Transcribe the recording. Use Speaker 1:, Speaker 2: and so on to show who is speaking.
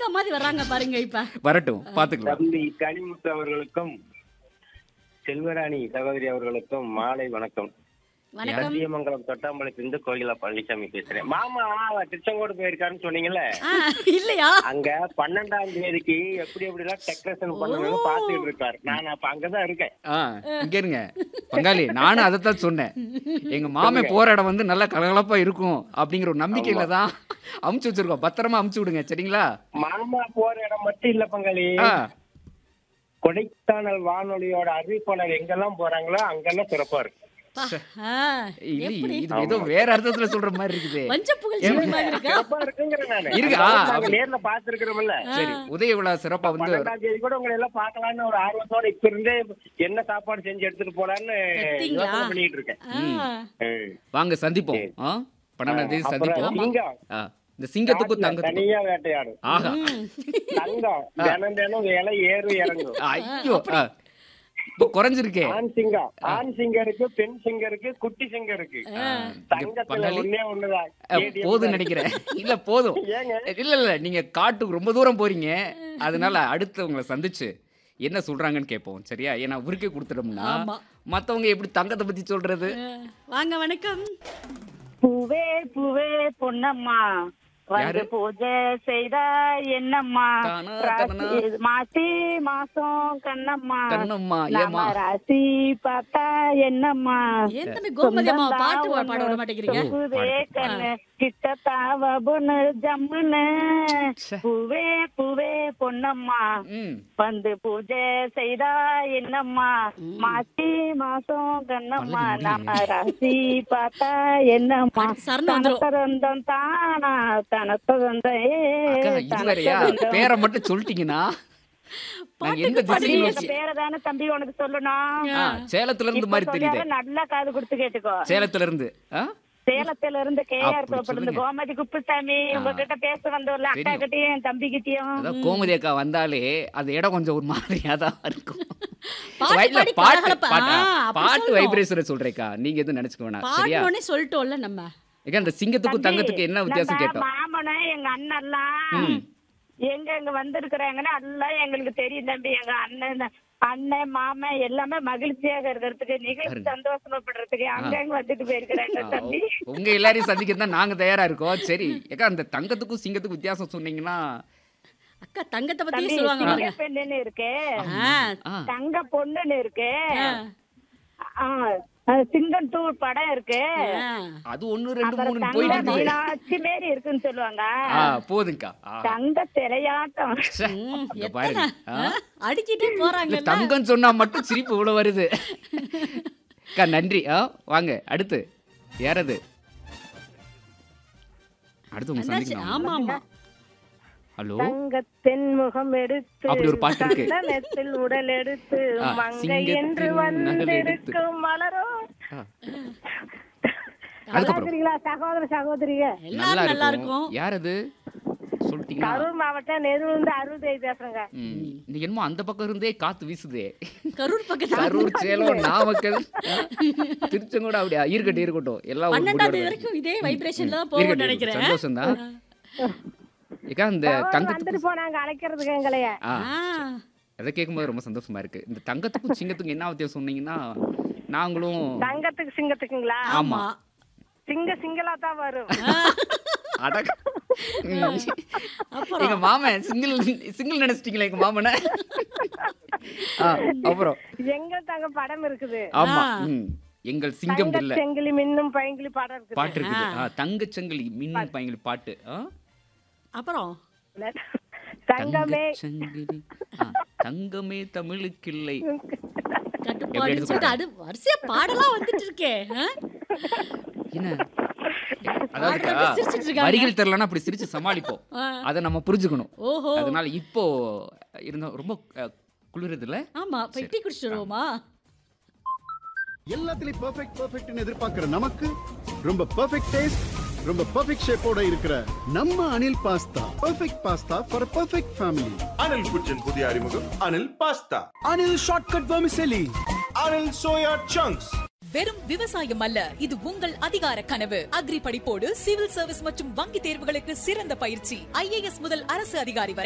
Speaker 1: மாதிரி வர்றாங்க பாருங்க இப்ப
Speaker 2: வரட்டும் பாத்துக்கலாம்
Speaker 3: தம்பி கனிமுத்து அவர்களுக்கும் செல்வராணி சகோதரி அவர்களுக்கும் மாலை வணக்கம்
Speaker 1: வணக்கம்
Speaker 3: சத்தியமங்கலம் தொட்டாம்பலத்திலிருந்து கோகிலா பழனிசாமி பேசுறேன் மாமா திருச்செங்கோடு போயிருக்காருன்னு சொன்னீங்கல்ல
Speaker 1: ஆ, இல்லையா
Speaker 3: அங்க பன்னெண்டாம் தேதிக்கு எப்படி எப்படி எல்லாம் டெக்கரேஷன் பண்ணணும்னு பாத்துட்டு இருக்காரு நான் அப்ப அங்கதான் இருக்கேன்
Speaker 2: ஆ இங்க இருங்க பங்காளி நானும் அதைத்தான் சொன்னேன் எங்க மாமே போற இடம் வந்து நல்லா கலகலப்பா இருக்கும் அப்படிங்கிற ஒரு நம்பிக்கையில தான் அமுச்சு வச்சிருக்கோம் பத்திரமா அமுச்சு விடுங்க சரிங்களா
Speaker 3: மாமா போற இடம் மட்டும் இல்ல பங்காளி
Speaker 2: ஆ
Speaker 3: கொடைக்கானல் வானொலியோட அறிவிப்பாளர் எங்கெல்லாம் போறாங்களோ அங்கெல்லாம் சிறப்பா இருக்கு
Speaker 1: பா, ஆ,
Speaker 2: இல்ல
Speaker 1: எப்படி
Speaker 2: இது ஏதோ வேற அர்த்தத்துல சொல்ற மாதிரி இருக்குது
Speaker 1: வஞ்ச புகழ்ச்சி மாதிரி இருக்கா
Speaker 3: சிறப்பா இருக்குங்கிறேன் நானு
Speaker 2: இருக்கு,
Speaker 3: அதாவது
Speaker 2: ஆ,
Speaker 3: நாங்க நேர்ல பாத்துருக்கிறோம்ல
Speaker 2: சரி உதய விழா சிறப்பா வந்து
Speaker 3: பன்னெண்டாம் தேதி கூட உங்களை எல்லாம் பார்க்கலாம்னு ஒரு ஆர்வத்தோட இப்ப இருந்தே என்ன சாப்பாடு செஞ்சு எடுத்துட்டு போலான்னு
Speaker 1: கத்திங்களா?
Speaker 3: யோசனை பண்ணிட்டு இருக்கேன்
Speaker 1: ஆ,
Speaker 3: ம்.
Speaker 2: வாங்க சந்திப்போம் ஆ பன்னெண்டாம் தேதி
Speaker 3: அப்புறம்
Speaker 2: சந்திப்போம்
Speaker 3: சிங்கம்
Speaker 2: ஆ, இந்த சிங்கத்துக்கும்
Speaker 3: காட்டுல
Speaker 2: தங்கத்துக்கும்
Speaker 3: தனியா வேட்டையாடும்
Speaker 2: ஆஹா
Speaker 1: ம்.
Speaker 3: தங்கம் தினம் தினம் விலை ஏறும் இறங்கும்
Speaker 2: ஐயோ ஆ. இப்போ குறைஞ்சிருக்கே
Speaker 3: ஆண் சிங்கம் ஆண் சிங்கம் இருக்கு பெண் சிங்கம் இருக்கு குட்டி சிங்கம் இருக்கு தங்கத்துல
Speaker 2: பங்காளி
Speaker 3: ஒண்ணே ஒண்ணுதான்
Speaker 2: அஹ்,
Speaker 3: KDM
Speaker 2: போதும்
Speaker 3: தான்.
Speaker 2: நினைக்கிறேன் இல்ல போதும்
Speaker 3: ஏங்க
Speaker 2: இல்ல இல்ல நீங்க காட்டுக்கு ரொம்ப தூரம் போறீங்க அதனால அடுத்து உங்களை சந்திச்சு என்ன சொல்றாங்கன்னு கேட்போம் சரியா ஏன்னா உருக்கே கொடுத்துட்டோம்னா
Speaker 1: ஆமா.
Speaker 2: மத்தவங்க எப்படி தங்கத்தை பத்தி சொல்றது
Speaker 1: ஆ, வாங்க வணக்கம்
Speaker 4: பூவே பூவே பொன்னம்மா வந்து
Speaker 2: யாரு?
Speaker 4: பூஜை செய்தா என்னம்மா
Speaker 2: தானா,
Speaker 4: ராசி
Speaker 2: தானா.
Speaker 4: மாசி மாசம் கண்ணம்மா
Speaker 2: கண்ணம்மா
Speaker 4: நம்ம
Speaker 2: ஏமா
Speaker 4: ராசி பார்த்தா என்னம்மா
Speaker 1: ஏன் தம்பி கோமதி அம்மா பாட்டு பாட விட மாட்டேங்கிறீங்க
Speaker 4: பூவே கண்ணு கிட்டத்தாவ பொண்ணு ஜம்முன்னு
Speaker 2: ச்சே.
Speaker 4: பூவே பூவே பொன்னம்மா
Speaker 2: ம்
Speaker 4: வந்து பூஜை செய்தா என்னம்மா மாசி மாசம் கண்ணம்மா
Speaker 2: பல்லவி
Speaker 4: நம்ம
Speaker 2: முடியலையே.
Speaker 4: ராசி பார்த்தா என்னம்மா
Speaker 1: அடுத்து சரணம் வந்துரும்.
Speaker 4: தனத்தரந்தம் தானா தனத்தரந்தம் ஏ
Speaker 2: அக்கா இது வேறயா
Speaker 4: தனத்தரந்தம்.
Speaker 2: பேரை மட்டும் சொல்லிட்டீங்கன்னா நாங்க எந்த
Speaker 1: பாட்டுக்கு
Speaker 2: திசையை
Speaker 4: இந்த
Speaker 2: நோக்கி
Speaker 4: பேரை தானே தம்பி உனக்கு சொல்லணும்
Speaker 2: ஆ, சேலத்துல இருந்து
Speaker 4: இப்ப
Speaker 2: மாதிரி தெரியுது
Speaker 4: சொல்லியாரு, நல்லா காது கொடுத்து கேட்டுக்கோ
Speaker 2: சேலத்துல இருந்து ஆ?
Speaker 4: சேலத்துல இருந்து கேஆர்
Speaker 2: அப்படி
Speaker 4: தோப்புல இருந்து
Speaker 2: சொல்லுங்க.
Speaker 4: கோமதி குப்புசாமி உங்ககிட்ட பேச வந்தவர்ல அக்கா
Speaker 2: தெரியும்.
Speaker 4: கிட்டயும் என் தம்பி கிட்டயும்
Speaker 2: அதான் கோமதி அக்கா வந்தாலே அந்த இடம் கொஞ்சம் ஒரு மாதிரியா தான் இருக்கும்
Speaker 1: பாட்டு
Speaker 2: வயல்ல
Speaker 1: பாடி
Speaker 2: பாட்டு
Speaker 1: கலகலப்பா.
Speaker 2: பாட்டா?
Speaker 1: ஆ, அப்படி
Speaker 2: பாட்டு
Speaker 1: சொல்லணும்.
Speaker 2: வைப்ரேஷனை சொல்றேக்கா நீங்க எதுவும் நினைச்சுக்க வேணாம் சரியா
Speaker 1: பாடணும்னே சொல்லிட்டோம்ல நம்ம
Speaker 2: ஏக்கா இந்த சிங்கத்துக்கும்
Speaker 4: தம்பி,
Speaker 2: தங்கத்துக்கும் என்ன வித்தியாசம்
Speaker 4: நம்ம
Speaker 2: கேட்டோம்
Speaker 4: மாமனும் எங்க அண்ணன்லாம் எங்க எங்க வந்திருக்கிறாங்கன்னு எல்லாம் எங்களுக்கு தெரியும் தம்பி எங்க அண்ணன் அண்ணன் மாமன் எல்லாமே மகிழ்ச்சியாக இருக்கிறதுக்கு நிகழ்ச்சி
Speaker 2: பாருங்க.
Speaker 4: சந்தோஷப்படுறதுக்கு அங்க அங்க வந்துட்டு போயிருக்கிறாங்க தம்பி
Speaker 2: உங்க எல்லாரையும் சந்திக்க தான் நாங்க தயாரா இருக்கோம் சரி ஏக்கா அந்த தங்கத்துக்கும் சிங்கத்துக்கும் வித்தியாசம் சொன்னீங்கன்னா
Speaker 1: அக்கா தங்கத்தை பத்தியே
Speaker 4: தம்பி
Speaker 1: சொல்லுவாங்க
Speaker 4: சிங்க
Speaker 1: பாருங்க
Speaker 4: பெண்ணுன்னு இருக்கு
Speaker 1: ஆ,
Speaker 2: ஆ,
Speaker 4: தங்க பொண்ணுன்னு இருக்கு
Speaker 1: ஆ,
Speaker 4: ஆ, அது சிங்கம் டூ படம் இருக்கு
Speaker 1: ஆ.
Speaker 2: அது ஒண்ணு ரெண்டு
Speaker 4: அப்புறம்
Speaker 2: மூணு
Speaker 4: தங்க
Speaker 2: போயிட்டு இருக்குது
Speaker 4: மீனாட்சி மாரி இருக்குன்னு சொல்லுவாங்க
Speaker 2: ஆ போதுங்கக்கா ஆ,
Speaker 4: தங்க திரையாட்டம்
Speaker 2: ச்சே,
Speaker 1: ம்,
Speaker 2: அங்க
Speaker 1: எத்தனை?
Speaker 2: பாருங்க ஆ.
Speaker 1: ஆ, அடிச்சிட்டே
Speaker 2: இல்ல
Speaker 1: போறாங்க
Speaker 2: தங்கம் சொன்னா மட்டும் சிரிப்பு இவ்வளவு வருது அக்கா நன்றி ஆ வாங்க அடுத்து யாரது அடுத்து உங்க சந்திக்கலாம்
Speaker 1: ஆமா ஆமா
Speaker 2: ஹலோ
Speaker 4: தங்கத்தின் முகம் எடுத்து
Speaker 2: அப்படி ஒரு பாட்டு இருக்கு.
Speaker 4: சந்தனத்தில் உடல் எடுத்து
Speaker 2: ஆ,
Speaker 4: மங்கை
Speaker 2: சிங்கத்தின்
Speaker 4: என்று
Speaker 2: நகல் எடுத்து.
Speaker 4: வந்திருக்கும் மலரோ
Speaker 2: ஆ. அதுக்கப்புறம்
Speaker 4: சரிங்களா சகோதர சகோதரிக
Speaker 2: நல்லா
Speaker 1: எல்லாரும் நல்லா
Speaker 2: இருக்கும்
Speaker 1: இருக்கும்
Speaker 2: யார் அது சொல்லிட்டீங்களா
Speaker 4: கரூர் மாவட்டம் நெருவிலிருந்து அறுபது பேசுறேங்க
Speaker 2: ம், நீ என்னமோ அந்த பக்கம் இருந்தே காத்து வீசுதே
Speaker 1: கரூர் பக்கத்துல
Speaker 2: கரூர் சேலம் நாமக்கல் திருச்செங்கோடு அப்படியா இருக்கட்டும் இருக்கட்டும் எல்லாம் ஒரு
Speaker 1: பன்னெண்டாம் தேதி
Speaker 2: முடிவோட
Speaker 1: வரைக்கும் இதே வைப்ரேஷன்ல தான்
Speaker 2: இருக்கட்டும்,
Speaker 1: போகும்னு
Speaker 2: இருக்கட்டும்.
Speaker 1: நினைக்கிறேன்
Speaker 2: சந்தோஷம் தான் ஏக்கா இந்த தங்கத்துக்கு
Speaker 4: வந்துட்டு போனாங்க அழைக்கிறதுக்கு எங்களைய
Speaker 2: ஆ
Speaker 1: ஆ,
Speaker 2: அதை கேட்கும்போது ரொம்ப சந்தோஷமா இருக்கு இந்த தங்கத்துக்கும் சிங்கத்துக்கும் என்ன வித்தியாசம் சொன்னீங்கன்னா நாங்களும்
Speaker 4: தங்கத்துக்கு சிங்கத்துக்குங்களா
Speaker 2: ஆமா
Speaker 4: சிங்க சிங்களா தான் வரும்
Speaker 2: அடக் ம்.
Speaker 1: அப்புறம்
Speaker 2: எங்க மாமன் சிங்கிள் சிங்கிள் நினைச்சிட்டீங்களா எங்க மாமனை ஆ, அப்புறம்
Speaker 4: எங்க தங்க படம் இருக்குது
Speaker 2: ஆமா
Speaker 1: ஆ.
Speaker 2: ம். எங்கள் சிங்கம்
Speaker 4: தங்க
Speaker 2: இல்ல
Speaker 4: செங்கிலி மின்னும் பைங்கிலி படம் இருக்குது
Speaker 2: பாட்டு இருக்குது ஆ, தங்கச்சங்கிலி மின் பயங்கலி பாட்டு ஆ?
Speaker 1: அப்புறம்
Speaker 4: தங்கமே
Speaker 2: தங்கச்சங்கிலி ஆ, தங்கமே தமிழுக்கில்லை
Speaker 1: கட்டுப்பாடுன்னு
Speaker 2: எடுத்து
Speaker 1: சொல்லிட்டு அது வரிசையா பாடலாம் வந்துட்டு இருக்கே ஆ?
Speaker 2: என்ன அதாவதுக்கா
Speaker 1: பாடுறது சிரிச்சிட்டு இருக்காங்க.
Speaker 2: வரிகள் தெரியலன்னா அப்படி சிரிச்சு சமாளிப்போம்
Speaker 1: ஆ.
Speaker 2: அதை நம்ம புரிஞ்சுக்கணும்
Speaker 1: ஓஹோ
Speaker 2: அதனால இப்போ இருந்தோம் ரொம்ப அஹ், குளிருது இல்ல
Speaker 1: ஆமா போய் டீ குடிச்சிட்டு வருவோமா
Speaker 5: எல்லாத்துலயும் பெர்ஃபெக்ட் பெர்ஃபெக்ட்னு எதிர்பார்க்கிற நமக்கு ரொம்ப பெர்ஃபெக்ட் டேஸ்ட் ரொம்ப பெர்ஃபெக்ட் ஷேப்போட இருக்கிற நம்ம Anil pasta perfect pasta for perfect family
Speaker 6: Anil kitchen புதிய அறிமுகம் Anil pasta
Speaker 5: Anil shortcut vermicelli
Speaker 6: Anil soya chunks
Speaker 7: வெறும் விவசாயம் அல்ல இது உங்கள் அதிகார கனவு அக்ரி படிப்போடு சிவில் சர்வீஸ் மற்றும் வங்கி தேர்வுகளுக்கு சிறந்த பயிற்சி ஐஏஎஸ் முதல் அரசு அதிகாரி வரை